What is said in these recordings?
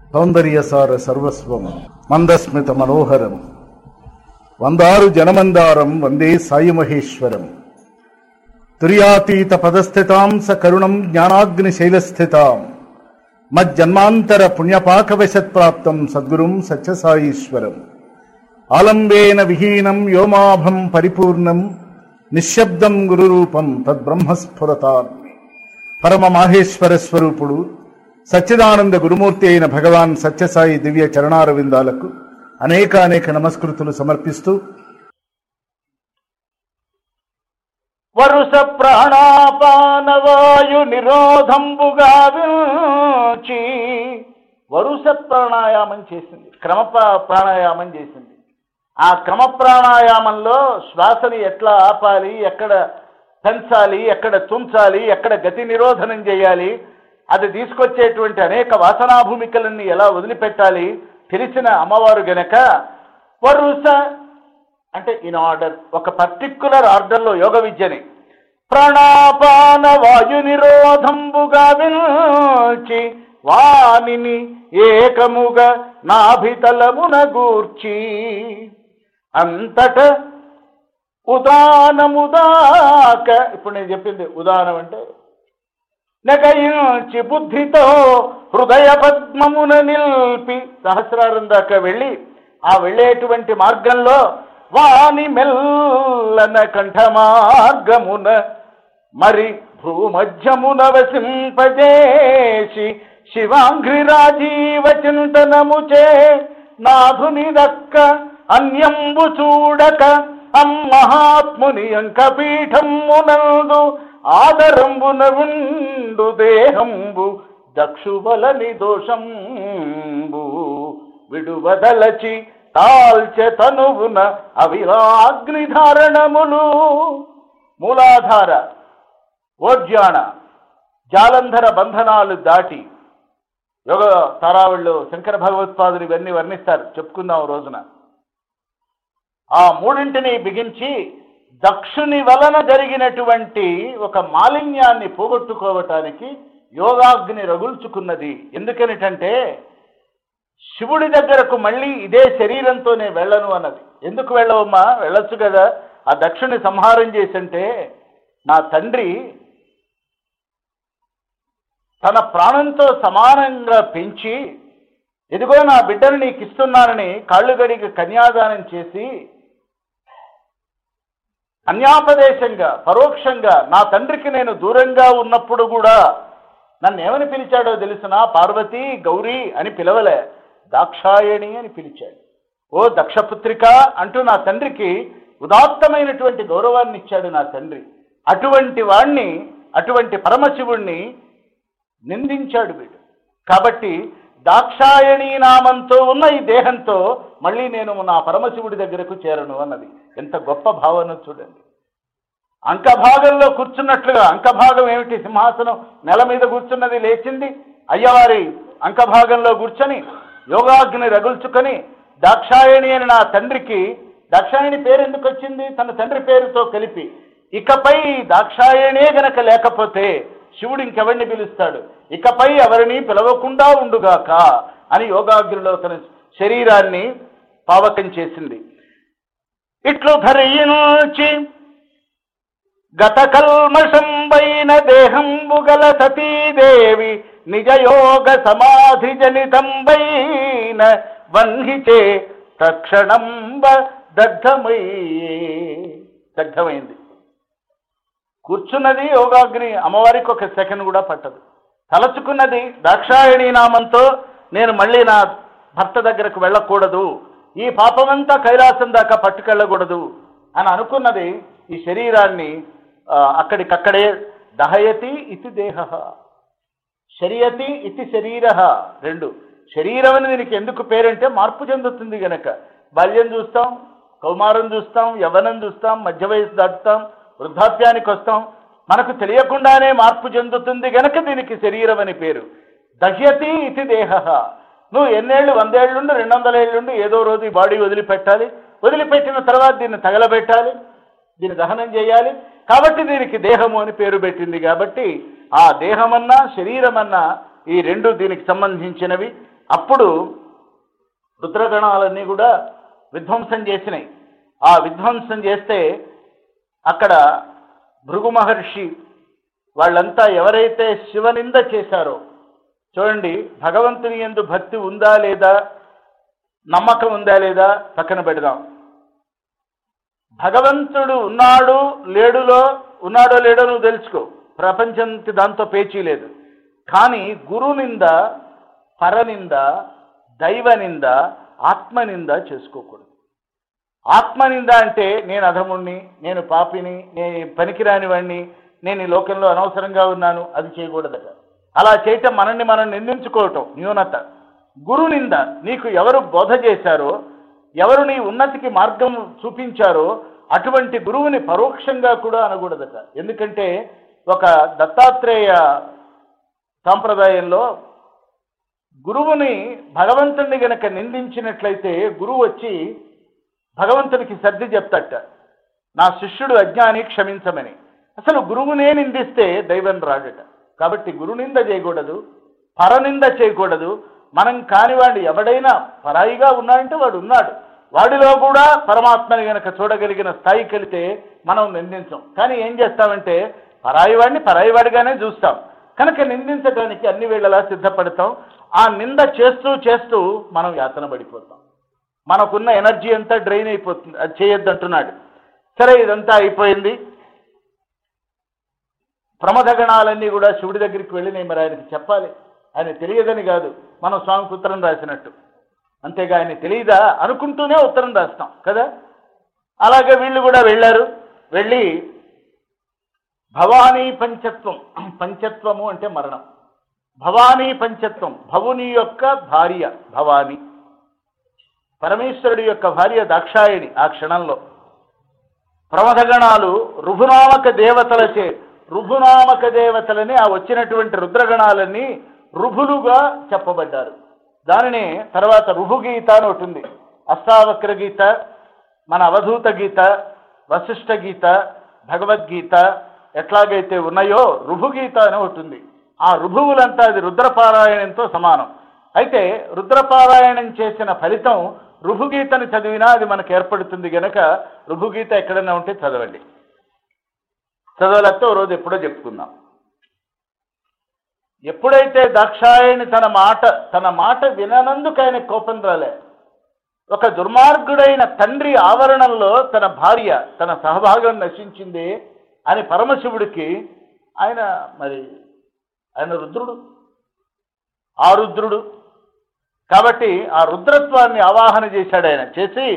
సౌందర్యసార సర్వస్వం మందస్మిత మనోహరం వందారు జనమందారం వందే సాయి మహేశ్వరం తుర్యాతీత పదస్థితాం స కరుణం జ్ఞానాగ్ని శైలస్థితాం మజ్జన్మాంతర పుణ్యపాకవశత్ప్రాప్తం సద్గురుం సత్యసాయీశ్వరం ఆలంబేన విహీనం వ్యోమాభం పరిపూర్ణం నిశ్శబ్దం గురురూపం తద్బ్రహ్మస్ఫురతాన్ని పరమ మాహేశ్వర స్వరూపుడు సచ్చిదానంద గురుమూర్తి అయిన భగవాన్ సత్యసాయి దివ్య చరణారవిందాలకు అనేక అనేక నమస్కృతులు సమర్పిస్తూ వరుస ప్రాణాపానవాయు నిరోధంబుగా వించి వరుస ప్రాణాయామం చేసింది క్రమ ప్రా- ప్రాణాయామం చేసింది ఆ క్రమ ప్రాణాయామంలో శ్వాసని ఎట్లా ఆపాలి ఎక్కడ పెంచాలి ఎక్కడ తుంచాలి ఎక్కడ గతి నిరోధనం చేయాలి అది తీసుకొచ్చేటువంటి అనేక వాసనా భూమికలన్నీ ఎలా వదిలిపెట్టాలి తెలిసిన అమ్మవారు గనక వరుస అంటే ఇన్ ఆర్డర్ ఒక పర్టిక్యులర్ ఆర్డర్లో యోగ విద్యని ప్రాణాపాన వాయు నిరోధంబుగా విల్చి వానిని ఏకముగా నాభితలమున గూర్చి అంతట ఉదానముదాక ఇప్పుడు నేను చెప్పింది ఉదానం అంటే నగయించి బుద్ధితో హృదయ పద్మమున నిల్పి సహస్రారం దాకా వెళ్ళి ఆ వెళ్ళేటువంటి మార్గంలో వాని మెల్లన కంఠ మార్గమున మరి భూమధ్యమున వసింపజేసి శివాంఘ్రి రాజీవ చింతనముచే నాథుని దక్క అన్యంబు చూడక అమ్మహాత్ముని అంకపీఠమునందు ఆదరంబున ఉండు దేహంబు దక్షుబలని దోషంబు విడువదలచి తాల్చె తనువున అవిరాగ్నిధారణములు మూలాధార ఓడ్యాణ జాలంధర బంధనాలు దాటి యోగ తారావుళ్ళు శంకర భగవత్పాదులు ఇవన్నీ వర్ణిస్తారు చెప్పుకుందాం ఓ రోజున ఆ మూడింటిని బిగించి దక్షుని వలన జరిగినటువంటి ఒక మాలిన్యాన్ని పోగొట్టుకోవటానికి యోగాగ్ని రగుల్చుకున్నది ఎందుకనిటంటే శివుడి దగ్గరకు మళ్ళీ ఇదే శరీరంతోనే వెళ్ళను అన్నది ఎందుకు వెళ్ళవమ్మా వెళ్ళొచ్చు కదా ఆ దక్షుని సంహారం చేసంటే నా తండ్రి తన ప్రాణంతో సమానంగా పెంచి ఇదిగో నా బిడ్డను నీకు ఇస్తున్నానని కాళ్ళు గడికి కన్యాదానం చేసి అన్యాపదేశంగా పరోక్షంగా నా తండ్రికి నేను దూరంగా ఉన్నప్పుడు కూడా నన్ను ఏమని పిలిచాడో తెలిసిన పార్వతి గౌరీ అని పిలవలే దాక్షాయణి అని పిలిచాడు ఓ దక్షపుత్రిక అంటూ నా తండ్రికి ఉదాత్తమైనటువంటి గౌరవాన్ని ఇచ్చాడు నా తండ్రి అటువంటి వాణ్ణి అటువంటి పరమశివుణ్ణి నిందించాడు వీడు కాబట్టి దాక్షాయణీ నామంతో ఉన్న ఈ దేహంతో మళ్ళీ నేను నా పరమశివుడి దగ్గరకు చేరను అన్నది ఎంత గొప్ప భావన చూడండి అంకభాగంలో కూర్చున్నట్లుగా అంకభాగం ఏమిటి సింహాసనం నెల మీద కూర్చున్నది లేచింది అయ్యవారి అంకభాగంలో కూర్చొని యోగాగ్ని రగుల్చుకొని దాక్షాయణి అని నా తండ్రికి దాక్షాయణి పేరు ఎందుకు వచ్చింది తన తండ్రి పేరుతో కలిపి ఇకపై దాక్షాయణే గనక లేకపోతే శివుడు ఇంకెవరిని పిలుస్తాడు ఇకపై ఎవరిని పిలవకుండా ఉండుగాక అని యోగాగ్నిలో తన శరీరాన్ని పావకం చేసింది ఇట్లు ధరించి గత కల్మషంబైన దేహంబుగల సతీదేవి నిజయోగ సమాధి జనితంబైన వన్హిచే తక్షణంబ దగ్ధమయ్యే దగ్ధమైంది కూర్చున్నది యోగాగ్ని అమ్మవారికి ఒక సెకండ్ కూడా పట్టదు తలచుకున్నది దాక్షాయణి నామంతో నేను మళ్ళీ నా భర్త దగ్గరకు వెళ్ళకూడదు ఈ పాపమంతా కైలాసం దాకా పట్టుకెళ్ళకూడదు అని అనుకున్నది ఈ శరీరాన్ని ఆ, అక్కడికక్కడే దహయతి ఇతి దేహ శరీయతి ఇతి శరీర రెండు శరీరం అని దీనికి ఎందుకు పేరంటే మార్పు చెందుతుంది గనక బాల్యం చూస్తాం కౌమారం చూస్తాం యవ్వనం చూస్తాం మధ్య వయసు దాటుతాం వృద్ధాప్యానికి వస్తాం మనకు తెలియకుండానే మార్పు చెందుతుంది గనక దీనికి శరీరం అని పేరు దహ్యతి ఇతి దేహ నువ్వు ఎన్నేళ్ళు వందేళ్లుండు రెండు వందల ఏళ్ళుండు ఏదో రోజు ఈ బాడీ వదిలిపెట్టాలి వదిలిపెట్టిన తర్వాత దీన్ని తగలబెట్టాలి దీన్ని దహనం చేయాలి కాబట్టి దీనికి దేహము అని పేరు పెట్టింది కాబట్టి ఆ దేహమన్నా శరీరమన్నా ఈ రెండు దీనికి సంబంధించినవి అప్పుడు రుద్రగణాలన్నీ కూడా విధ్వంసం చేసినాయి ఆ విధ్వంసం చేస్తే అక్కడ భృగు మహర్షి వాళ్ళంతా ఎవరైతే శివనింద చేశారో చూడండి భగవంతుని ఎందు భక్తి ఉందా లేదా నమ్మకం ఉందా లేదా పక్కన పెడదాం భగవంతుడు ఉన్నాడు లేడులో ఉన్నాడో లేడో నువ్వు తెలుసుకో ప్రపంచానికి దాంతో పేచీ లేదు కానీ గురునింద పరనింద దైవనింద ఆత్మనింద చేసుకోకూడదు ఆత్మనింద అంటే నేను అధముణ్ణి నేను పాపిని నేను పనికిరాని వాణ్ణి నేను ఈ లోకంలో అనవసరంగా ఉన్నాను అది చేయకూడదట అలా చేయటం మనల్ని మనం నిందించుకోవటం న్యూనత గురునింద నీకు ఎవరు బోధ చేశారో ఎవరు నీ ఉన్నతికి మార్గం చూపించారో అటువంటి గురువుని పరోక్షంగా కూడా అనకూడదట ఎందుకంటే ఒక దత్తాత్రేయ సాంప్రదాయంలో గురువుని భగవంతుణ్ణి గనక నిందించినట్లయితే గురువు వచ్చి భగవంతునికి సర్ది చెప్తట నా శిష్యుడు అజ్ఞాని క్షమించమని అసలు గురువునే నిందిస్తే దైవం రాడట కాబట్టి గురునింద చేయకూడదు పరనింద చేయకూడదు మనం కానివాడు ఎవడైనా పరాయిగా ఉన్నాడంటే వాడు ఉన్నాడు వాడిలో కూడా పరమాత్మని గనక చూడగలిగిన స్థాయికి వెళితే మనం నిందించం కానీ ఏం చేస్తామంటే పరాయి వాడిని పరాయి వాడిగానే చూస్తాం కనుక నిందించడానికి అన్ని వేళలా సిద్ధపడతాం ఆ నింద చేస్తూ చేస్తూ మనం యాతన పడిపోతాం మనకున్న ఎనర్జీ అంతా డ్రైన్ అయిపోతుంది అది చేయొద్దంటున్నాడు సరే ఇదంతా అయిపోయింది ప్రమదగణాలన్నీ కూడా శివుడి దగ్గరికి వెళ్ళినాయి మరి ఆయనకి చెప్పాలి ఆయన తెలియదని కాదు మనం స్వామికి ఉత్తరం రాసినట్టు అంతేగా ఆయన తెలియదా అనుకుంటూనే ఉత్తరం రాస్తాం కదా అలాగే వీళ్ళు కూడా వెళ్ళారు వెళ్ళి భవానీ పంచత్వం పంచత్వము అంటే మరణం భవానీ పంచత్వం భవుని యొక్క భార్య భవాని పరమేశ్వరుడి యొక్క భార్య దాక్షాయిణి ఆ క్షణంలో ప్రమథగణాలు రుభునామక దేవతలచే రుభునామక దేవతలని ఆ వచ్చినటువంటి రుద్రగణాలన్నీ రుభులుగా చెప్పబడ్డారు దానిని తర్వాత రుభుగీత అని ఒకటి ఉంది అష్టావక్ర గీత మన అవధూత గీత వశిష్ఠ గీత భగవద్గీత ఎట్లాగైతే ఉన్నాయో రుభుగీత అని ఒకటి ఉంది ఆ రుభువులంతా అది రుద్రపారాయణంతో సమానం అయితే రుద్రపారాయణం చేసిన ఫలితం రుభుగీతని చదివినా అది మనకు ఏర్పడుతుంది గనక రుభుగీత ఎక్కడైనా ఉంటే చదవండి చదవలేకపోతే ఓ రోజు ఎప్పుడో చెప్పుకుందాం ఎప్పుడైతే దాక్షాయణి తన మాట తన మాట విననందుకు ఆయన కోపం రాలే ఒక దుర్మార్గుడైన తండ్రి ఆవరణంలో తన భార్య తన సహభాగం నశించింది అని పరమశివుడికి ఆయన మరి ఆయన రుద్రుడు ఆ రుద్రుడు కాబట్టి ఆ రుద్రత్వాన్ని ఆవాహన చేశాడు ఆయన చేసి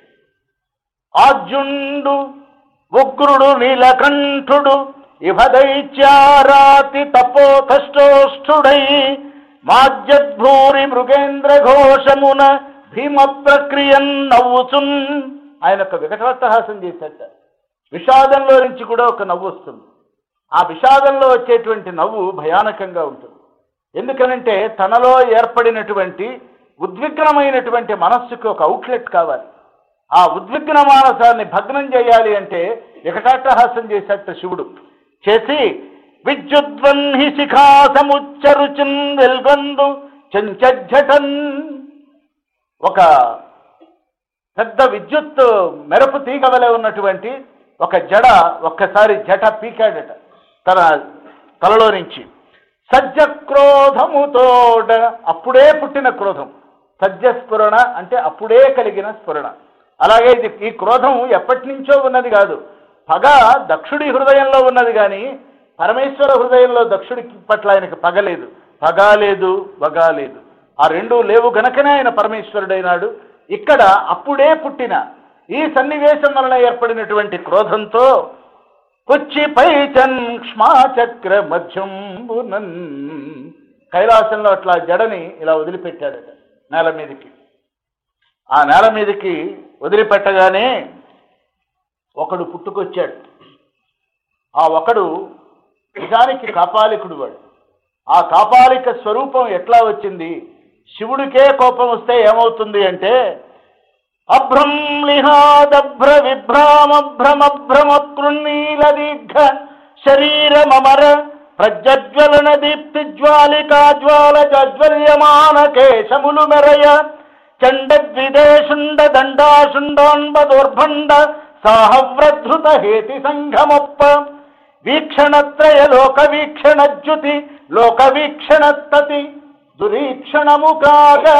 ఆర్జుండు ఉగ్రుడు నీలకంఠుడు ఇభదైత్యారాతి తపో కష్టోష్ఠుడై మాజ్యద్భూరి మృగేంద్ర ఘోషమున భీమ ప్రక్రియన్ నవ్వుచున్ ఆయన ఒక వికటాట్టహాసం చేశాట విషాదంలో నుంచి కూడా ఒక నవ్వు వస్తుంది ఆ విషాదంలో వచ్చేటువంటి నవ్వు భయానకంగా ఉంటుంది ఎందుకనంటే తనలో ఏర్పడినటువంటి ఉద్విగ్నమైనటువంటి మనస్సుకు ఒక అవుట్లెట్ కావాలి ఆ ఉద్విగ్న మానసాన్ని భగ్నం చేయాలి అంటే వికటాట్టహాసం చేసేట శివుడు చేసి విద్యుద్వన్హి శిఖా సముచ్చరుచున్ వెల్గొందు చెంచన్ ఒక పెద్ద విద్యుత్ మెరుపు తీగ వలె ఉన్నటువంటి ఒక జడ ఒక్కసారి జట పీకాడట తన తలలో నుంచి సజ్జ క్రోధముతోడ అప్పుడే పుట్టిన క్రోధం సజ్జ స్ఫురణ అంటే అప్పుడే కలిగిన స్ఫురణ అలాగే ఇది ఈ క్రోధం ఎప్పటి నుంచో ఉన్నది కాదు పగ దక్షుడి హృదయంలో ఉన్నది కానీ పరమేశ్వర హృదయంలో దక్షుడి పట్ల ఆయనకు పగ లేదు పగ లేదు వగ లేదు ఆ రెండు లేవు గనకనే ఆయన పరమేశ్వరుడైనాడు ఇక్కడ అప్పుడే పుట్టిన ఈ సన్నివేశం వలన ఏర్పడినటువంటి క్రోధంతో కొచ్చిపై చక్ర మధ్యంబునన్ కైలాసంలో అట్లా జడని ఇలా వదిలిపెట్టాడట నేల మీదకి ఆ నేల మీదకి వదిలిపెట్టగానే ఒకడు పుట్టుకొచ్చాడు ఆ ఒకడు నిజానికి కాపాలికుడు వాడు ఆ కాపాలిక స్వరూపం ఎట్లా వచ్చింది శివుడికే కోపం వస్తే ఏమవుతుంది అంటే అభ్రం లిహాదభ్ర విభ్రామ భ్రమ భ్రమ కృన్నీల దీర్ఘ శరీరమర ప్రజ్వలన దీప్తి జ్వాలికా జ్వాల జజ్వల్యమాన కేశములు మెరయ చండద్విదేశుండ దండాశుండాన్బ దుర్భండ సాహవ్రధృత హేతి సంఘమొప్ప వీక్షణత్రయ లోక వీక్షణజ్యుతి లోక వీక్షణత్తతి దురీక్షణము కాగా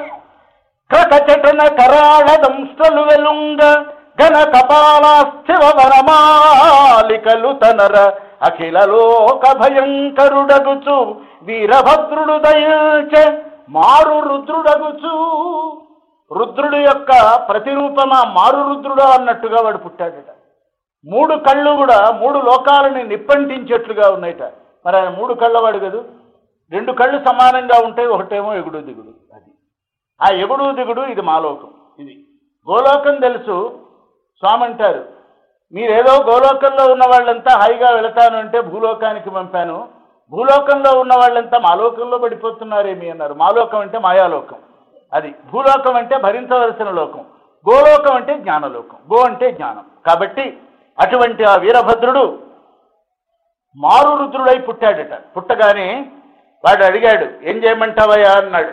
కటచటన కరాళ దంస్ట్రలు వెలుంగ ఘన కపాలాస్థివ వనమాలికలు తనర అఖిల లోక భయంకరుడగుచు వీరభద్రుడు దయించే మారు రుద్రుడగుచు రుద్రుడు యొక్క ప్రతిరూపమా మారు రుద్రుడు అన్నట్టుగా వాడు పుట్టాడట మూడు కళ్ళు కూడా మూడు లోకాలని నిప్పంటించేట్లుగా ఉన్నాయట మరి ఆయన మూడు కళ్ళవాడు కదూ రెండు కళ్ళు సమానంగా ఉంటాయి ఒకటేమో ఎగుడు దిగుడు అది ఆ ఎగుడు దిగుడు ఇది మాలోకం ఇది గోలోకం తెలుసు స్వామి అంటారు మీరేదో గోలోకంలో ఉన్న వాళ్ళంతా హాయిగా వెళతాను అంటే భూలోకానికి పంపాను భూలోకంలో ఉన్న వాళ్ళంతా మాలోకంలో పడిపోతున్నారేమి అన్నారు మాలోకం అంటే మాయాలోకం అది భూలోకం అంటే భరించవలసిన లోకం గోలోకం అంటే జ్ఞానలోకం గో అంటే జ్ఞానం కాబట్టి అటువంటి ఆ వీరభద్రుడు మారు రుద్రుడై పుట్టాడట పుట్టగానే వాడు అడిగాడు ఏం చేయమంటావయ్యా అన్నాడు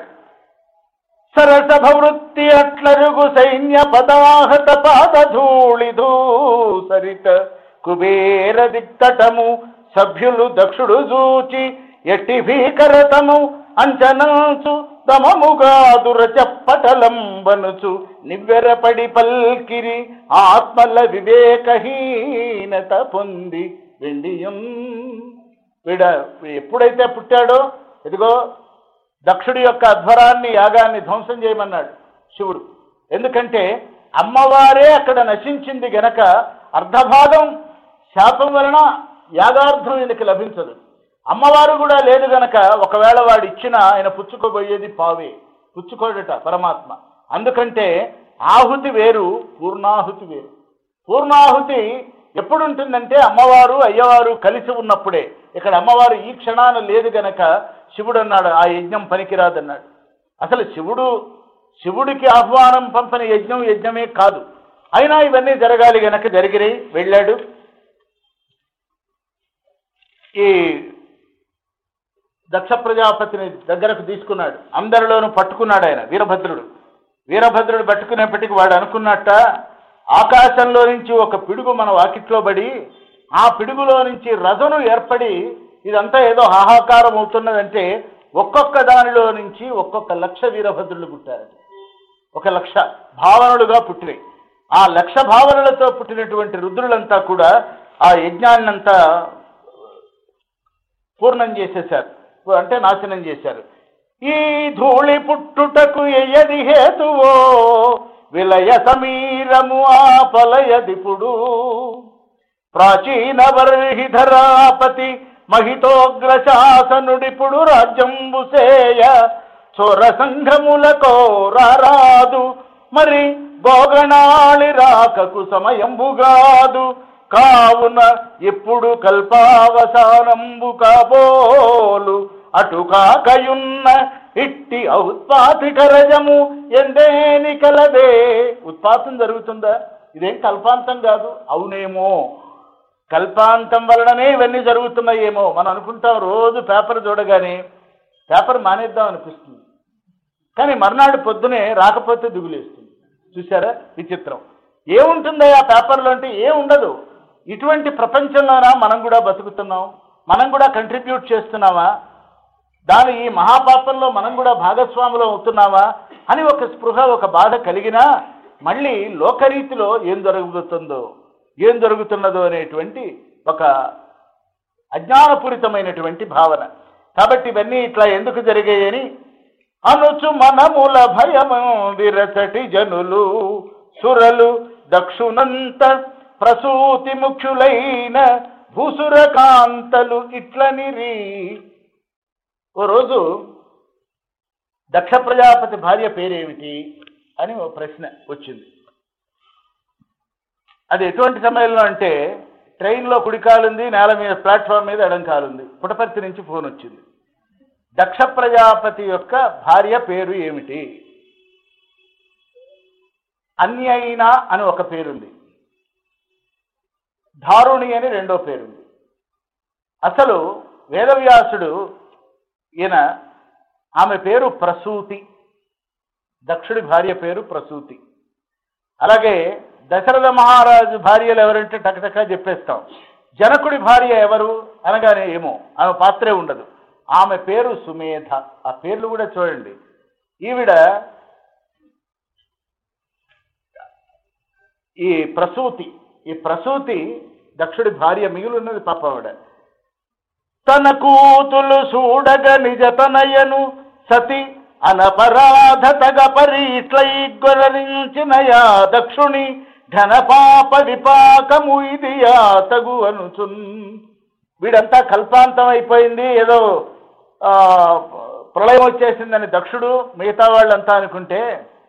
సరసభ వృత్తి అట్లరుగు సైన్య పదాహత పాదధూళిధూ సరిత కుబేర దిక్కటము సభ్యులు దక్షుడు చూచి ఎట్టి భీకరతము అంచనంచు దమముగా దురచప్పటలంబనుచు నివ్వెరపడి పల్కిరి ఆత్మల వివేకహీనత పొంది వెండియం వీడ ఎప్పుడైతే పుట్టాడో ఇదిగో దక్షుడి యొక్క అధ్వరాన్ని యాగాన్ని ధ్వంసం చేయమన్నాడు శివుడు ఎందుకంటే అమ్మవారే అక్కడ నశించింది గనక అర్ధభాగం శాపం వలన యాగార్థం ఈయనకి లభించదు అమ్మవారు కూడా లేదు గనక ఒకవేళ వాడు ఇచ్చిన ఆయన పుచ్చుకోబోయేది పావే పుచ్చుకోడట పరమాత్మ అందుకంటే ఆహుతి వేరు పూర్ణాహుతి వేరు పూర్ణాహుతి ఎప్పుడు ఉంటుందంటే అమ్మవారు అయ్యవారు కలిసి ఉన్నప్పుడే ఇక్కడ అమ్మవారు ఈ క్షణాన లేదు గనక శివుడు అన్నాడు ఆ యజ్ఞం పనికిరాదన్నాడు అసలు శివుడు శివుడికి ఆహ్వానం పంపిన యజ్ఞం యజ్ఞమే కాదు అయినా ఇవన్నీ జరగాలి గనక జరిగినాయి వెళ్ళాడు ఈ దక్ష ప్రజాపతిని దగ్గరకు తీసుకున్నాడు అందరిలోనూ పట్టుకున్నాడు ఆయన వీరభద్రుడు వీరభద్రుడు పట్టుకునేప్పటికి వాడు అనుకున్నట్ట ఆకాశంలో నుంచి ఒక పిడుగు మన వాకిట్లో పడి ఆ పిడుగులో నుంచి రజను ఏర్పడి ఇదంతా ఏదో హాహాకారం అవుతున్నదంటే ఒక్కొక్క దానిలో నుంచి ఒక్కొక్క లక్ష వీరభద్రులు పుట్టారు ఒక లక్ష భావనలుగా పుట్టినాయి ఆ లక్ష భావనలతో పుట్టినటువంటి రుద్రులంతా కూడా ఆ యజ్ఞాన్నంతా పూర్ణం చేసేశారు అంటే నాశనం చేశారు ఈ ధూళి పుట్టుటకు ఎయ్యది హేతువో విలయ సమీరము ఆపలయదిపుడు ప్రాచీన వర్హిధరాపతి మహితోగ్ర శాసనుడిపుడు రాజ్యంబు సేయ చోర సంఘములకో రారాదు మరి గోగణాళి రాకకు సమయంబుగాదు కావున ఇప్పుడు కల్పావసానంబు కాబోలు అటు కాకయున్న ఇట్టి ఔత్పాతిక రజము ఎందేని కలదే ఉత్పాతం జరుగుతుందా ఇదేం కల్పాంతం కాదు అవునేమో కల్పాంతం వలననే ఇవన్నీ జరుగుతున్నాయేమో మనం అనుకుంటాం రోజు పేపర్ చూడగానే పేపర్ మానేద్దాం అనిపిస్తుంది కానీ మర్నాడు పొద్దునే రాకపోతే దిగులేస్తుంది చూసారా విచిత్రం ఏముంటుందా ఆ పేపర్లో అంటే ఏముండదు ఇటువంటి ప్రపంచంలోనా మనం కూడా బతుకుతున్నాం మనం కూడా కంట్రిబ్యూట్ చేస్తున్నామా దాని ఈ మహాపాపంలో మనం కూడా భాగస్వాములు అవుతున్నామా అని ఒక స్పృహ ఒక బాధ కలిగినా మళ్ళీ లోకరీతిలో ఏం జరుగుతుందో ఏం జరుగుతున్నదో అనేటువంటి ఒక అజ్ఞానపూరితమైనటువంటి భావన కాబట్టి ఇవన్నీ ఇట్లా ఎందుకు జరిగాయని అనుచు మనముల భయము విరచటి జనులు సురలు దక్షునంత ప్రసూతి ముఖ్యులైన భూసుర కాంతలు ఇట్లనిరి ఓ రోజు దక్ష ప్రజాపతి భార్య పేరేమిటి అని ఓ ప్రశ్న వచ్చింది అది ఎటువంటి సమయంలో అంటే ట్రైన్లో కుడికాలుంది నేల మీద ప్లాట్ఫామ్ మీద ఎడం కాలుంది పుటపర్తి నుంచి ఫోన్ వచ్చింది దక్ష ప్రజాపతి యొక్క భార్య పేరు ఏమిటి అన్యైన అని ఒక పేరుంది ధారుణి అని రెండో పేరుంది అసలు వేదవ్యాసుడు ఈయన ఆమె పేరు ప్రసూతి దక్షుడి భార్య పేరు ప్రసూతి అలాగే దశరథ మహారాజు భార్యలు ఎవరంటే టకటకా చెప్పేస్తాం జనకుడి భార్య ఎవరు అనగానే ఏమో ఆమె పాత్రే ఉండదు ఆమె పేరు సుమేధ ఆ పేర్లు కూడా చూడండి ఈవిడ ఈ ప్రసూతి ఈ ప్రసూతి దక్షుడి భార్య మిగిలిన్నది పాప ఆవిడ తన కూతులు చూడగ నిజతనయను సతి అనపరాధ తగ పరి ఇట్లయిగ్గొరించినయా దక్షుని ఘనపాప విపాకము ఇది తగు అనుచున్ వీడంతా కల్పాంతం అయిపోయింది ఏదో ఆ, ప్రళయం వచ్చేసిందని దక్షుడు మిగతా వాళ్ళంతా అనుకుంటే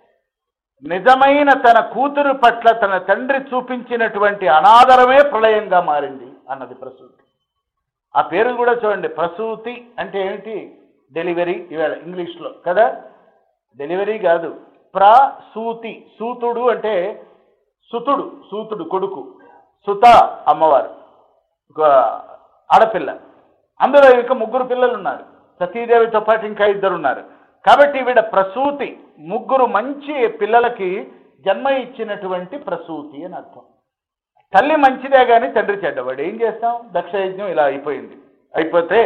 నిజమైన తన కూతురు పట్ల తన తండ్రి చూపించినటువంటి అనాదరమే ప్రళయంగా మారింది అన్నది ప్రసూతి ఆ పేరు కూడా చూడండి ప్రసూతి అంటే ఏమిటి డెలివరీ ఇవాళ ఇంగ్లీష్లో కదా డెలివరీ కాదు ప్రసూతి సూతుడు అంటే సుతుడు సూతుడు కొడుకు సుత అమ్మవారు ఒక ఆడపిల్ల అందులో ఇంకా ముగ్గురు పిల్లలు ఉన్నారు సతీదేవితో పాటు ఇంకా ఇద్దరు ఉన్నారు కాబట్టి వీడ ప్రసూతి ముగ్గురు మంచి పిల్లలకి జన్మ ఇచ్చినటువంటి ప్రసూతి అని అర్థం తల్లి మంచిదే కానీ తండ్రి చెడ్డవాడు ఏం చేస్తాం దక్షయజ్ఞం ఇలా అయిపోయింది అయిపోతే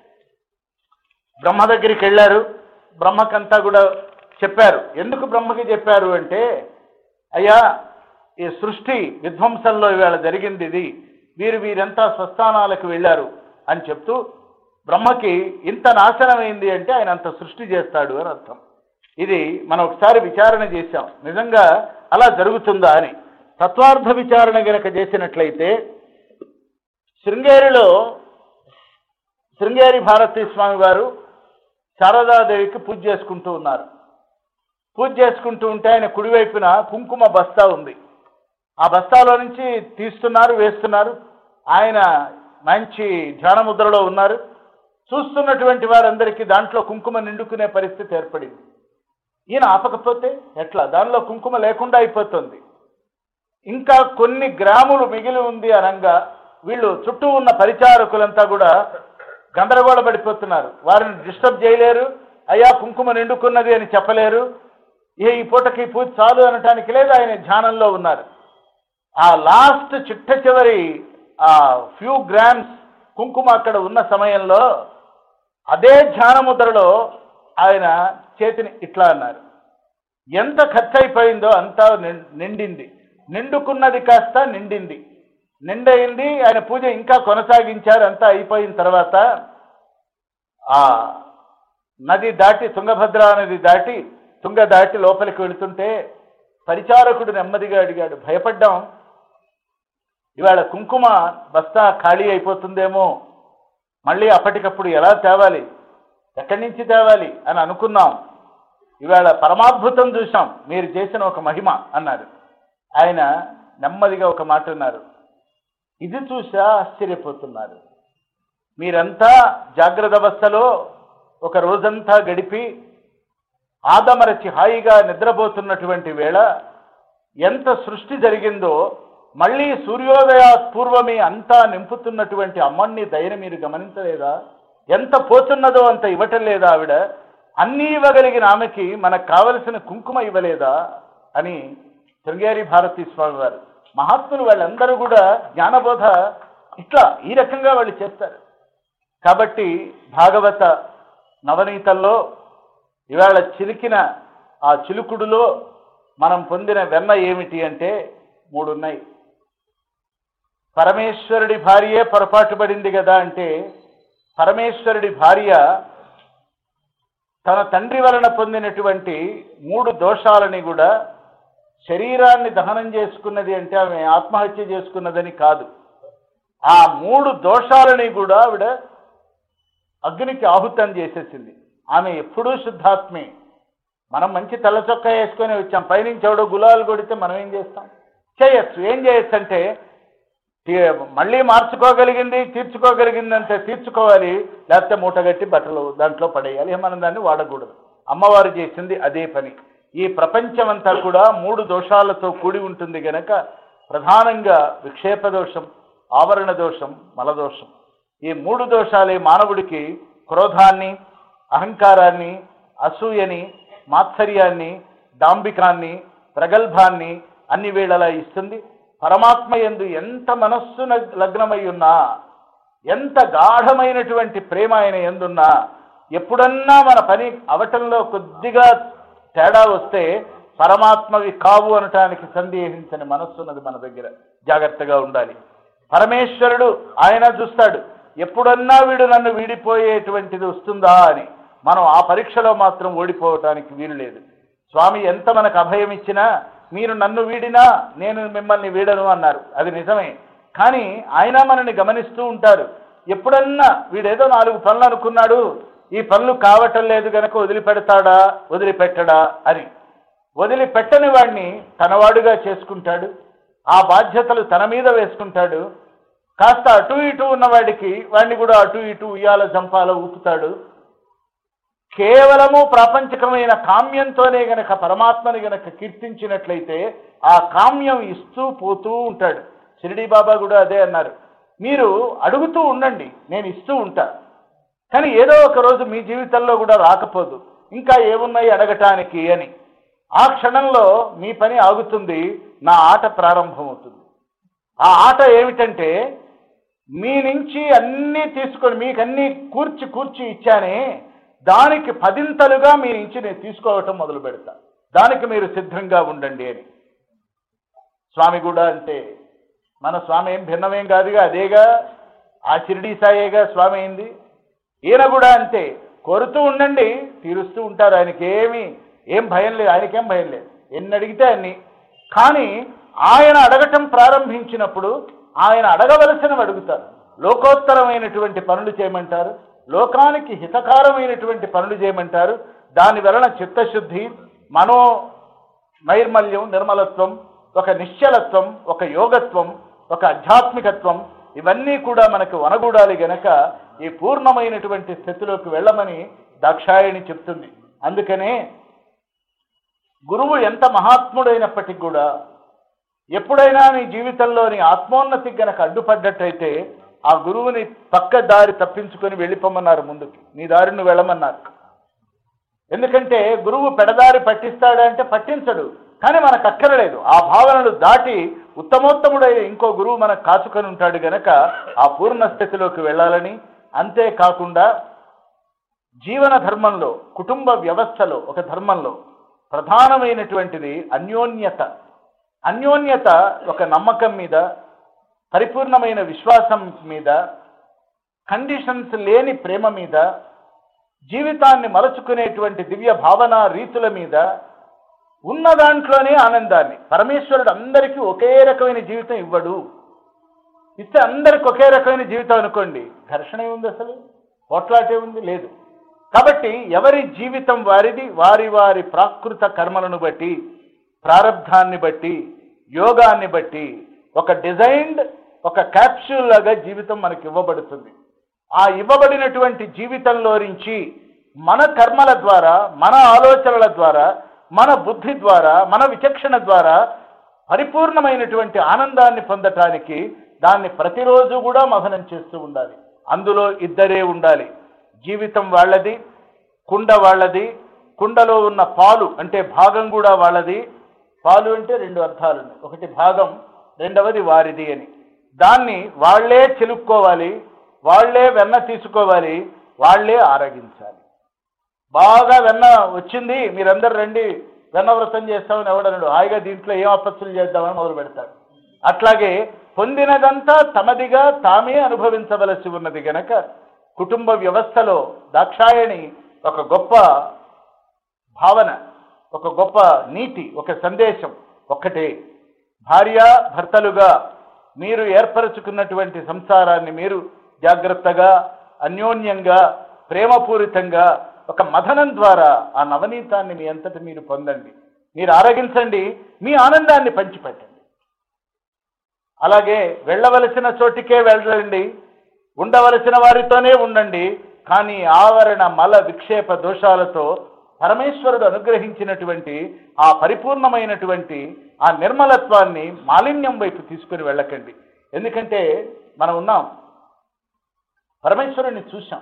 బ్రహ్మ దగ్గరికి వెళ్ళారు బ్రహ్మకంతా కూడా చెప్పారు ఎందుకు బ్రహ్మకి చెప్పారు అంటే అయ్యా ఈ సృష్టి విధ్వంసంలో ఇవాళ జరిగింది ఇది వీరు వీరంతా స్వస్థానాలకు వెళ్ళారు అని చెప్తూ బ్రహ్మకి ఇంత నాశనమైంది అంటే ఆయన అంత సృష్టి చేస్తాడు అని అర్థం ఇది మనం ఒకసారి విచారణ చేశాం నిజంగా అలా జరుగుతుందా అని తత్వార్థ విచారణ గనక చేసినట్లయితే శృంగేరిలో శృంగేరి భారతీ స్వామి వారు శారదాదేవికి పూజ చేసుకుంటూ ఉన్నారు పూజ చేసుకుంటూ ఉంటే ఆయన కుడివైపున కుంకుమ బస్తా ఉంది ఆ బస్తాలో నుంచి తీస్తున్నారు వేస్తున్నారు ఆయన మంచి ధ్యాన ముద్రలో ఉన్నారు చూస్తున్నటువంటి వారందరికీ దాంట్లో కుంకుమ నిండుకునే పరిస్థితి ఏర్పడింది ఈయన ఆపకపోతే ఎట్లా దానిలో కుంకుమ లేకుండా అయిపోతుంది ఇంకా కొన్ని గ్రాములు మిగిలి ఉంది అనగా వీళ్ళు చుట్టూ ఉన్న పరిచారకులంతా కూడా గందరగోళ పడిపోతున్నారు వారిని డిస్టర్బ్ చేయలేరు అయ్యా కుంకుమ నిండుకున్నది అని చెప్పలేరు ఏ ఈ పూటకి ఈ పూజ చాలు అనటానికి లేదు ఆయన ధ్యానంలో ఉన్నారు ఆ లాస్ట్ చిట్ట చివరి ఆ ఫ్యూ గ్రామ్స్ కుంకుమ అక్కడ ఉన్న సమయంలో అదే ధ్యాన ముద్రలో ఆయన చేతిని ఇట్లా అన్నారు ఎంత ఖర్చు అయిపోయిందో అంతా నిం- నిండింది నిండుకున్నది కాస్త నిండింది నిండయింది ఆయన పూజ ఇంకా కొనసాగించారు అంతా అయిపోయిన తర్వాత ఆ నది దాటి తుంగభద్ర నది దాటి తుంగ దాటి లోపలికి వెళుతుంటే పరిచారకుడు నెమ్మదిగా అడిగాడు భయపడ్డాం ఇవాళ కుంకుమ బస్తా ఖాళీ అయిపోతుందేమో మళ్ళీ అప్పటికప్పుడు ఎలా తేవాలి ఎక్కడి నుంచి తేవాలి అని అనుకున్నాం ఇవాళ పరమాద్భుతం చూశాం మీరు చేసిన ఒక మహిమ అన్నారు ఆయన నెమ్మదిగా ఒక మాట అన్నారు ఇది చూసా ఆశ్చర్యపోతున్నారు మీరంతా జాగ్రత్త అవస్థలో ఒక రోజంతా గడిపి ఆదమరచి హాయిగా నిద్రపోతున్నటువంటి వేళ ఎంత సృష్టి జరిగిందో మళ్ళీ సూర్యోదయ పూర్వమే అంతా నింపుతున్నటువంటి అమ్మని దయని మీరు గమనించలేదా ఎంత పోతున్నదో అంత ఇవ్వటం లేదా ఆవిడ అన్నీ ఇవ్వగలిగిన ఆమెకి మనకు కావలసిన కుంకుమ ఇవ్వలేదా అని శృంగేరి భారతీ స్వామి వారు మహాత్ములు వాళ్ళందరూ కూడా జ్ఞానబోధ ఇట్లా ఈ రకంగా వాళ్ళు చేస్తారు కాబట్టి భాగవత నవనీతంలో ఇవాళ చిలికిన ఆ చిలుకుడులో మనం పొందిన వెన్న ఏమిటి అంటే మూడు ఉన్నాయి పరమేశ్వరుడి భార్యే పొరపాటు పడింది కదా అంటే పరమేశ్వరుడి భార్య తన తండ్రి వలన పొందినటువంటి మూడు దోషాలని కూడా శరీరాన్ని దహనం చేసుకున్నది అంటే ఆమె ఆత్మహత్య చేసుకున్నదని కాదు ఆ మూడు దోషాలని కూడా ఆవిడ అగ్నికి ఆహుతం చేసేసింది ఆమె ఎప్పుడూ శుద్ధాత్మే మనం మంచి తెల్ల చొక్కా వేసుకొని వచ్చాం పైనుంచి ఎవడో గులాలు కొడితే మనం ఏం చేస్తాం చేయొచ్చు ఏం చేయొచ్చు అంటే తీ- మళ్ళీ మార్చుకోగలిగింది తీర్చుకోగలిగింది అంటే తీర్చుకోవాలి లేకపోతే మూటగట్టి బట్టలు దాంట్లో పడేయాలి మనం దాన్ని వాడకూడదు అమ్మవారు చేసింది అదే పని ఈ ప్రపంచం అంతా కూడా మూడు దోషాలతో కూడి ఉంటుంది గనక ప్రధానంగా విక్షేప దోషం ఆవరణ దోషం మలదోషం ఈ మూడు దోషాలే మానవుడికి క్రోధాన్ని అహంకారాన్ని అసూయని మాత్సర్యాన్ని డాంబికాన్ని ప్రగల్భాన్ని అన్ని వేళలా ఇస్తుంది పరమాత్మ ఎందు ఎంత మనస్సు నగ్- లగ్నమై ఉన్నా ఎంత గాఢమైనటువంటి ప్రేమ ఆయన ఎందున్నా ఎప్పుడన్నా మన పని అవటంలో కొద్దిగా తేడా వస్తే పరమాత్మవి కావు అనటానికి సందేహించని మనస్సు ఉన్నది మన దగ్గర జాగ్రత్తగా ఉండాలి పరమేశ్వరుడు ఆయన చూస్తాడు ఎప్పుడన్నా వీడు నన్ను వీడిపోయేటువంటిది వస్తుందా అని మనం ఆ పరీక్షలో మాత్రం ఓడిపోవటానికి వీలు లేదు స్వామి ఎంత మనకు అభయం ఇచ్చినా మీరు నన్ను వీడినా నేను మిమ్మల్ని వీడను అన్నారు అది నిజమే కానీ ఆయన మనని గమనిస్తూ ఉంటారు ఎప్పుడన్నా వీడేదో నాలుగు పనులు అనుకున్నాడు ఈ పనులు కావటం లేదు గనక వదిలిపెడతాడా వదిలిపెట్టడా అని వదిలిపెట్టని వాడిని తనవాడుగా చేసుకుంటాడు ఆ బాధ్యతలు తన మీద వేసుకుంటాడు కాస్త అటు ఇటు ఉన్నవాడికి వాడిని కూడా అటు ఇటు ఉయ్యాల జంపాల ఊపుతాడు కేవలము ప్రాపంచికమైన కామ్యంతోనే గనక పరమాత్మని గనక కీర్తించినట్లయితే ఆ కామ్యం ఇస్తూ పోతూ ఉంటాడు షిరిడి బాబా కూడా అదే అన్నారు మీరు అడుగుతూ ఉండండి నేను ఇస్తూ ఉంటా కానీ ఏదో ఒక రోజు మీ జీవితంలో కూడా రాకపోదు ఇంకా ఏమున్నాయి అడగటానికి అని ఆ క్షణంలో మీ పని ఆగుతుంది నా ఆట ప్రారంభమవుతుంది ఆ ఆట ఏమిటంటే మీ నుంచి అన్నీ తీసుకొని మీకు అన్నీ కూర్చి కూర్చి ఇచ్చానే దానికి పదింతలుగా మీ నుంచి నేను తీసుకోవటం మొదలు పెడతా దానికి మీరు సిద్ధంగా ఉండండి అని స్వామి కూడా అంతే మన స్వామి ఏం భిన్నమేం కాదుగా అదేగా ఆ షిరిడి సాయేగా స్వామి అయింది ఈయన కూడా అంతే కోరుతూ ఉండండి తీరుస్తూ ఉంటారు ఆయనకి ఏమి ఏం భయం లేదు ఆయనకేం భయం లేదు ఎన్ని అడిగితే అన్ని కానీ ఆయన అడగటం ప్రారంభించినప్పుడు ఆయన అడగవలసినవి అడుగుతారు లోకోత్తరమైనటువంటి పనులు చేయమంటారు లోకానికి హితకారమైనటువంటి పనులు చేయమంటారు దాని వలన చిత్తశుద్ధి మనో నైర్మల్యం నిర్మలత్వం ఒక నిశ్చలత్వం ఒక యోగత్వం ఒక ఆధ్యాత్మికత్వం ఇవన్నీ కూడా మనకు వనగూడాలి గనక ఈ పూర్ణమైనటువంటి స్థితిలోకి వెళ్ళమని దాక్షాయణి చెప్తుంది అందుకనే గురువు ఎంత మహాత్ముడైనప్పటికీ కూడా ఎప్పుడైనా నీ జీవితంలోని ఆత్మోన్నతి గనక అడ్డుపడ్డట్టయితే ఆ గురువుని పక్క దారి తప్పించుకొని వెళ్ళిపోమన్నారు ముందుకి నీ దారిని వెళ్ళమన్నారు ఎందుకంటే గురువు పెడదారి పట్టిస్తాడంటే పట్టించడు కానీ మనకు అక్కరలేదు ఆ భావనలు దాటి ఉత్తమోత్తముడైన ఇంకో గురువు మనకు కాచుకొని ఉంటాడు గనక ఆ పూర్ణ స్థితిలోకి వెళ్ళాలని అంతేకాకుండా జీవన ధర్మంలో కుటుంబ వ్యవస్థలో ఒక ధర్మంలో ప్రధానమైనటువంటిది అన్యోన్యత అన్యోన్యత ఒక నమ్మకం మీద పరిపూర్ణమైన విశ్వాసం మీద కండిషన్స్ లేని ప్రేమ మీద జీవితాన్ని మరచుకునేటువంటి దివ్య భావన రీతుల మీద ఉన్న దాంట్లోనే ఆనందాన్ని పరమేశ్వరుడు అందరికీ ఒకే రకమైన జీవితం ఇవ్వడు ఇస్తే అందరికి ఒకే రకమైన జీవితం అనుకోండి ఘర్షణ ఏముంది అసలు పోట్లాటే ఉంది లేదు కాబట్టి ఎవరి జీవితం వారిది వారి వారి ప్రాకృత కర్మలను బట్టి ప్రారంధాన్ని బట్టి యోగాన్ని బట్టి ఒక డిజైన్డ్ ఒక క్యాప్సూల్ లాగా జీవితం మనకి ఇవ్వబడుతుంది ఆ ఇవ్వబడినటువంటి జీవితంలో నుంచి మన కర్మల ద్వారా మన ఆలోచనల ద్వారా మన బుద్ధి ద్వారా మన విచక్షణ ద్వారా పరిపూర్ణమైనటువంటి ఆనందాన్ని పొందటానికి దాన్ని ప్రతిరోజు కూడా మథనం చేస్తూ ఉండాలి అందులో ఇద్దరే ఉండాలి జీవితం వాళ్ళది కుండ వాళ్ళది కుండలో ఉన్న పాలు అంటే భాగం కూడా వాళ్ళది పాలు అంటే రెండు అర్థాలు ఉన్నాయి ఒకటి భాగం రెండవది వారిది అని దాన్ని వాళ్లే చిలుక్కోవాలి వాళ్లే వెన్న తీసుకోవాలి వాళ్లే ఆరగించాలి బాగా వెన్న వచ్చింది మీరందరూ రండి వెన్న వ్రతం చేస్తామని ఎవడనడు హాయిగా దీంట్లో ఏం అపత్తులు చేద్దామని మొదలు పెడతాడు అట్లాగే పొందినదంతా తమదిగా తామే అనుభవించవలసి ఉన్నది గనక కుటుంబ వ్యవస్థలో దాక్షాయణి ఒక గొప్ప భావన ఒక గొప్ప నీతి ఒక సందేశం ఒక్కటే భార్య భర్తలుగా మీరు ఏర్పరచుకున్నటువంటి సంసారాన్ని మీరు జాగ్రత్తగా అన్యోన్యంగా ప్రేమపూరితంగా ఒక మథనం ద్వారా ఆ నవనీతాన్ని మీ అంతటి మీరు పొందండి మీరు ఆరగించండి మీ ఆనందాన్ని పంచిపెట్టండి అలాగే వెళ్ళవలసిన చోటికే వెళ్ళండి ఉండవలసిన వారితోనే ఉండండి కానీ ఆవరణ మల విక్షేప దోషాలతో పరమేశ్వరుడు అనుగ్రహించినటువంటి ఆ పరిపూర్ణమైనటువంటి ఆ నిర్మలత్వాన్ని మాలిన్యం వైపు తీసుకుని వెళ్ళకండి ఎందుకంటే మనం ఉన్నాం పరమేశ్వరుణ్ణి చూశాం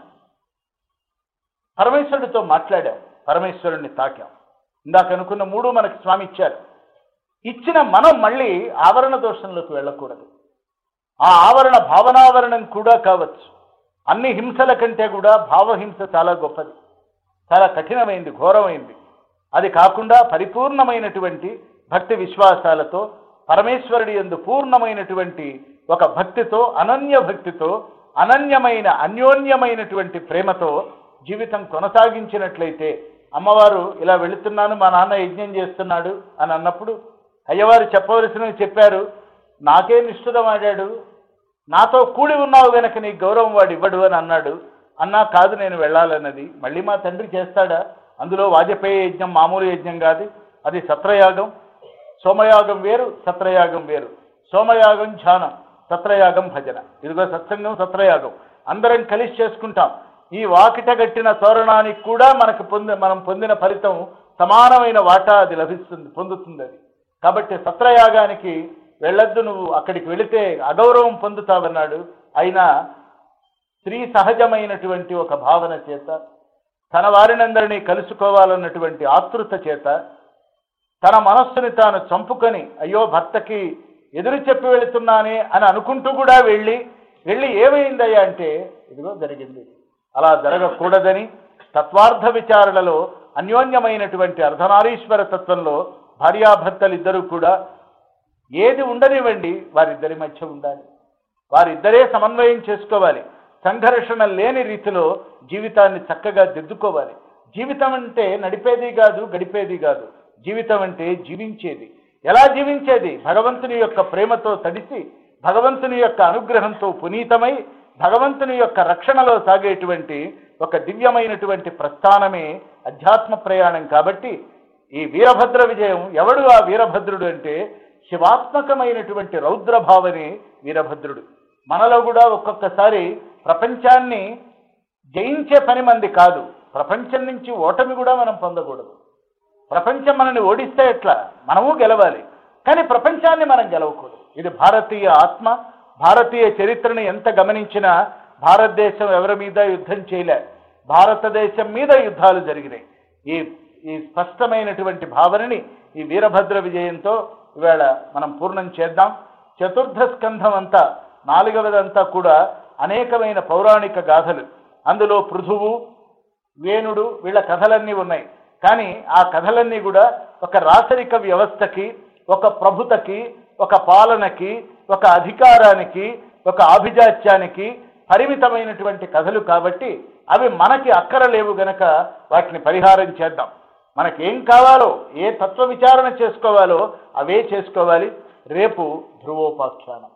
పరమేశ్వరుడితో మాట్లాడాం పరమేశ్వరుణ్ణి తాకాం ఇందాక అనుకున్న మూడు మనకి స్వామి ఇచ్చారు ఇచ్చిన మనం మళ్ళీ ఆవరణ దోషంలోకి వెళ్ళకూడదు ఆ ఆవరణ భావనావరణం కూడా కావచ్చు అన్ని హింసల కంటే కూడా భావహింస చాలా గొప్పది చాలా కఠినమైంది ఘోరమైంది అది కాకుండా పరిపూర్ణమైనటువంటి భక్తి విశ్వాసాలతో పరమేశ్వరుడి ఎందు పూర్ణమైనటువంటి ఒక భక్తితో అనన్య భక్తితో అనన్యమైన అన్యోన్యమైనటువంటి ప్రేమతో జీవితం కొనసాగించినట్లయితే అమ్మవారు ఇలా వెళుతున్నాను మా నాన్న యజ్ఞం చేస్తున్నాడు అని అన్నప్పుడు అయ్యవారు చెప్పవలసినవి చెప్పారు నాకే నిష్ఠురమాడాడు నాతో కూడి ఉన్నావు గనక నీ గౌరవం వాడు ఇవ్వడు అని అన్నాడు అన్నా కాదు నేను వెళ్ళాలన్నది మళ్ళీ మా తండ్రి చేస్తాడా అందులో వాజపేయి యజ్ఞం మామూలు యజ్ఞం కాదు అది సత్రయాగం సోమయాగం వేరు సత్రయాగం వేరు సోమయాగం ధ్యానం సత్రయాగం భజన ఇదిగో సత్సంగం సత్రయాగం అందరం కలిసి చేసుకుంటాం ఈ వాకిట గట్టిన తోరణానికి కూడా మనకు పొంది మనం పొందిన ఫలితం సమానమైన వాటా అది లభిస్తుంది పొందుతుంది అది కాబట్టి సత్రయాగానికి వెళ్ళొద్దు నువ్వు అక్కడికి వెళితే అగౌరవం పొందుతావన్నాడు అయినా స్త్రీ సహజమైనటువంటి ఒక భావన చేత తన వారినందరినీ కలుసుకోవాలన్నటువంటి ఆతృత చేత తన మనస్సుని తాను చంపుకొని అయ్యో భర్తకి ఎదురు చెప్పి వెళుతున్నానే అని అనుకుంటూ కూడా వెళ్ళి వెళ్ళి ఏమైందయ్యా అంటే ఇదిగో జరిగింది అలా జరగకూడదని తత్వార్థ విచారణలో అన్యోన్యమైనటువంటి అర్ధనారీశ్వర తత్వంలో భార్యాభర్తలు ఇద్దరూ కూడా ఏది ఉండనివ్వండి వారిద్దరి మధ్య ఉండాలి వారిద్దరే సమన్వయం చేసుకోవాలి సంఘర్షణ లేని రీతిలో జీవితాన్ని చక్కగా దిద్దుకోవాలి జీవితం అంటే నడిపేది కాదు గడిపేది కాదు జీవితం అంటే జీవించేది ఎలా జీవించేది భగవంతుని యొక్క ప్రేమతో తడిసి భగవంతుని యొక్క అనుగ్రహంతో పునీతమై భగవంతుని యొక్క రక్షణలో సాగేటువంటి ఒక దివ్యమైనటువంటి ప్రస్థానమే అధ్యాత్మ ప్రయాణం కాబట్టి ఈ వీరభద్ర విజయం ఎవడు ఆ వీరభద్రుడు అంటే శివాత్మకమైనటువంటి రౌద్రభావనే వీరభద్రుడు మనలో కూడా ఒక్కొక్కసారి ప్రపంచాన్ని జయించే పని మంది కాదు ప్రపంచం నుంచి ఓటమి కూడా మనం పొందకూడదు ప్రపంచం మనల్ని ఓడిస్తే ఎట్లా మనము గెలవాలి కానీ ప్రపంచాన్ని మనం గెలవకూడదు ఇది భారతీయ ఆత్మ భారతీయ చరిత్రను ఎంత గమనించినా భారతదేశం ఎవరి మీద యుద్ధం చేయలే భారతదేశం మీద యుద్ధాలు జరిగినాయి ఈ ఈ స్పష్టమైనటువంటి భావనని ఈ వీరభద్ర విజయంతో ఇవాళ మనం పూర్ణం చేద్దాం చతుర్థ స్కంధం అంతా నాలుగవదంతా కూడా అనేకమైన పౌరాణిక గాథలు అందులో పృథువు వేణుడు వీళ్ళ కథలన్నీ ఉన్నాయి కానీ ఆ కథలన్నీ కూడా ఒక రాసరిక వ్యవస్థకి ఒక ప్రభుతకి ఒక పాలనకి ఒక అధికారానికి ఒక ఆభిజాత్యానికి పరిమితమైనటువంటి కథలు కాబట్టి అవి మనకి అక్కరలేవు గనక వాటిని పరిహారం చేద్దాం మనకేం కావాలో ఏ తత్వ విచారణ చేసుకోవాలో అవే చేసుకోవాలి రేపు ధ్రువోపాఖ్యానం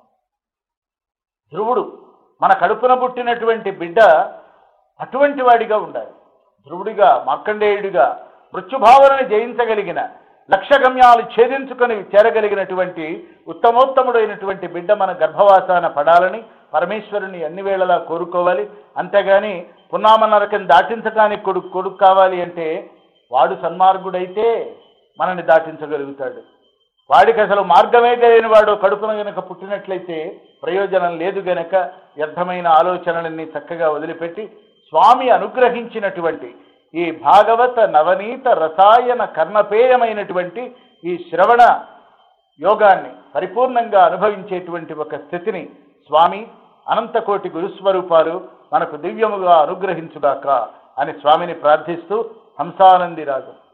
ధ్రువుడు మన కడుపున పుట్టినటువంటి బిడ్డ అటువంటి వాడిగా ఉండాలి ధ్రువుడిగా మార్కండేయుడిగా మృత్యుభావనని జయించగలిగిన లక్ష్యగమ్యాలు ఛేదించుకొని చేరగలిగినటువంటి ఉత్తమోత్తముడైనటువంటి బిడ్డ మన గర్భవాసాన పడాలని పరమేశ్వరుని అన్ని వేళలా కోరుకోవాలి అంతేగాని పున్నామ నరకం దాటించడానికి కొడుకు కొడుకు కావాలి అంటే వాడు సన్మార్గుడైతే మనని దాటించగలుగుతాడు వాడికి అసలు మార్గమే తెలియని వాడు కడుపున గనక పుట్టినట్లయితే ప్రయోజనం లేదు గనక వ్యర్థమైన ఆలోచనలన్నీ చక్కగా వదిలిపెట్టి స్వామి అనుగ్రహించినటువంటి ఈ భాగవత నవనీత రసాయన కర్మపేయమైనటువంటి ఈ శ్రవణ యోగాన్ని పరిపూర్ణంగా అనుభవించేటువంటి ఒక స్థితిని స్వామి అనంతకోటి గురుస్వరూపాలు మనకు దివ్యముగా అనుగ్రహించుగాక అని స్వామిని ప్రార్థిస్తూ హంసానంది రాజు